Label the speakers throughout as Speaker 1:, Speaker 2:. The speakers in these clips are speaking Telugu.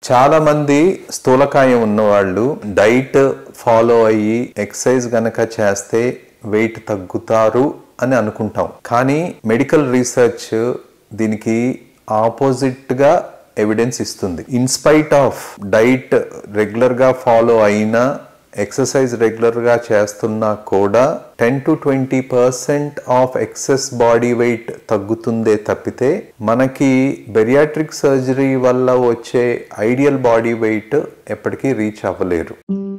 Speaker 1: చాలా మంది స్థూలకాయం ఉన్నవాళ్ళు డైట్ ఫాలో అయ్యి ఎక్సర్సైజ్ గనక చేస్తే వెయిట్ తగ్గుతారు అని అనుకుంటాం కానీ మెడికల్ రీసెర్చ్ దీనికి ఆపోజిట్ గా ఎవిడెన్స్ ఇస్తుంది ఇన్స్పైట్ ఆఫ్ డైట్ రెగ్యులర్ గా ఫాలో అయినా ఎక్సర్సైజ్ రెగ్యులర్ గా చేస్తున్నా కూడా ten to twenty percent of excess body weight తగ్గుతుందే తప్పితే మనకి బెరియాట్రిక్ సర్జరీ వల్ల వచ్చే ఐడియల్ బాడీ వెయిట్ ఎప్పటికీ రీచ్ అవ్వలేరు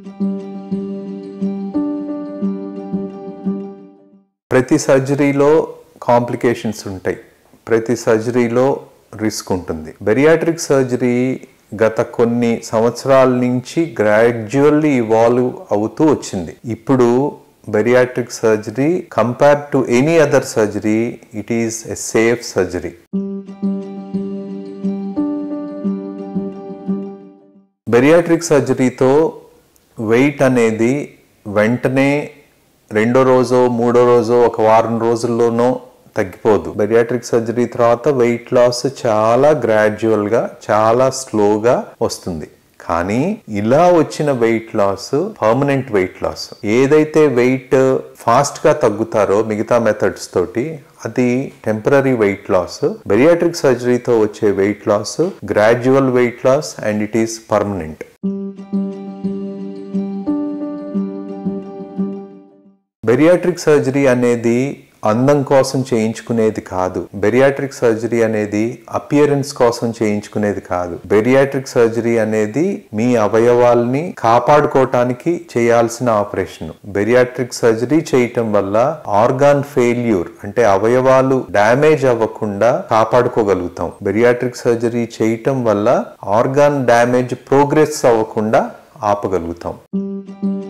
Speaker 1: ప్రతి సర్జరీలో కాంప్లికేషన్స్ ఉంటాయి ప్రతి సర్జరీలో రిస్క్ ఉంటుంది బెరియాట్రిక్ సర్జరీ గత కొన్ని సంవత్సరాల నుంచి గ్రాడ్యువల్లీ ఇవాల్వ్ అవుతూ వచ్చింది ఇప్పుడు bariatric surgery compare to any other surgery it is a safe surgery bariatric సర్జరీతో వెయిట్ అనేది వెంటనే రెండో రోజో మూడో రోజో ఒక వారం రోజుల్లోనో తగ్గిపోదు బెరియాట్రిక్ సర్జరీ తర్వాత వెయిట్ లాస్ చాలా గ్రాడ్యువల్ గా చాలా స్లోగా వస్తుంది కానీ ఇలా వచ్చిన weight loss permanent weight loss ఏదైతే వెయిట్ ఫాస్ట్ గా తగ్గుతారో మిగతా మెథడ్స్ తోటి అది టెంపరీ వెయిట్ లాస్ బెరియాట్రిక్ సర్జరీతో వచ్చే weight loss gradual weight loss and it is permanent bariatric surgery అనేది అందం కోసం చేయించుకునేది కాదు బెరియాట్రిక్ సర్జరీ అనేది అపియరెన్స్ కోసం చేయించుకునేది కాదు బెరియాట్రిక్ సర్జరీ అనేది మీ అవయవాల్ని కాపాడుకోవటానికి చేయాల్సిన ఆపరేషన్ బెరియాట్రిక్ సర్జరీ చేయటం వల్ల ఆర్గాన్ ఫెయిల్యూర్ అంటే అవయవాలు డ్యామేజ్ అవ్వకుండా కాపాడుకోగలుగుతాం బెరియాట్రిక్ సర్జరీ చేయటం వల్ల ఆర్గాన్ డ్యామేజ్ ప్రోగ్రెస్ అవ్వకుండా ఆపగలుగుతాం